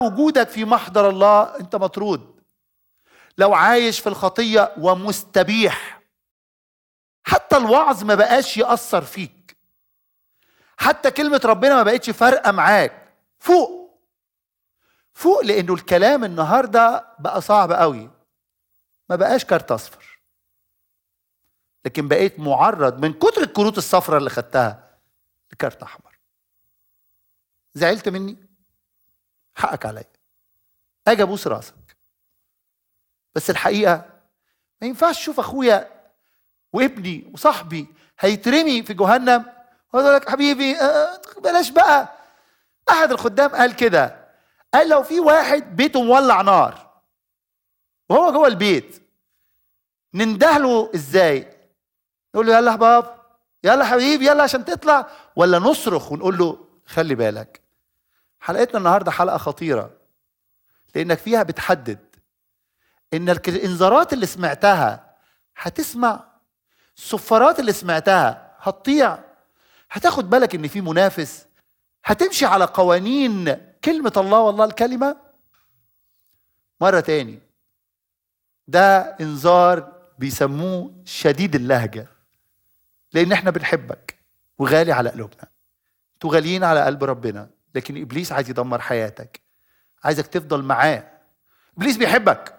وجودك في محضر الله انت مطرود لو عايش في الخطيه ومستبيح حتى الوعظ ما بقاش ياثر فيك حتى كلمه ربنا ما بقتش فارقه معاك فوق فوق لانه الكلام النهارده بقى صعب قوي ما بقاش كارت اصفر لكن بقيت معرض من كتر الكروت الصفراء اللي خدتها لكارت احمر زعلت مني حقك عليا اجي ابوس راسك بس الحقيقه ما ينفعش اشوف اخويا وابني وصاحبي هيترمي في جهنم واقول لك حبيبي آه، بلاش بقى احد الخدام قال كده قال لو في واحد بيته مولع نار وهو جوه البيت نندهله ازاي نقول له يلا يا بابا يلا حبيبي يلا عشان تطلع ولا نصرخ ونقول له خلي بالك حلقتنا النهارده حلقه خطيره لانك فيها بتحدد ان الانذارات اللي سمعتها هتسمع الصفارات اللي سمعتها هتطيع هتاخد بالك ان في منافس هتمشي على قوانين كلمة الله والله الكلمة مرة تاني ده انذار بيسموه شديد اللهجة لان احنا بنحبك وغالي على قلوبنا انتوا غاليين على قلب ربنا لكن ابليس عايز يدمر حياتك عايزك تفضل معاه ابليس بيحبك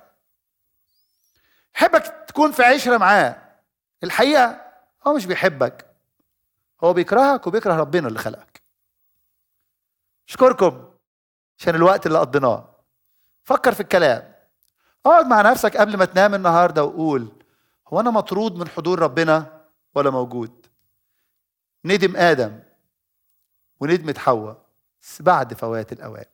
يحبك تكون في عشره معاه الحقيقه هو مش بيحبك هو بيكرهك وبيكره ربنا اللي خلقك اشكركم عشان الوقت اللي قضيناه فكر في الكلام اقعد مع نفسك قبل ما تنام النهارده وقول هو انا مطرود من حضور ربنا ولا موجود ندم ادم وندمت حواء بس بعد فوات الاوان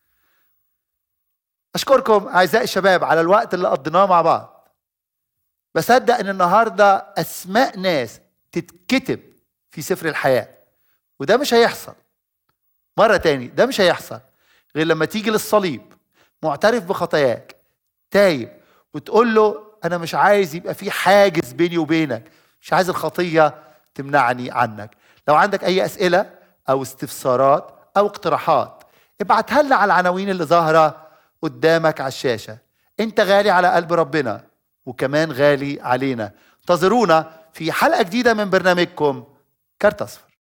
اشكركم اعزائي الشباب على الوقت اللي قضيناه مع بعض بصدق ان النهارده اسماء ناس تتكتب في سفر الحياه وده مش هيحصل مره تاني ده مش هيحصل غير لما تيجي للصليب معترف بخطاياك تايب وتقول له انا مش عايز يبقى في حاجز بيني وبينك مش عايز الخطيه تمنعني عنك لو عندك اي اسئله او استفسارات او اقتراحات ابعتها لنا على العناوين اللي ظاهره قدامك على الشاشه انت غالي على قلب ربنا وكمان غالي علينا انتظرونا في حلقه جديده من برنامجكم كارت اصفر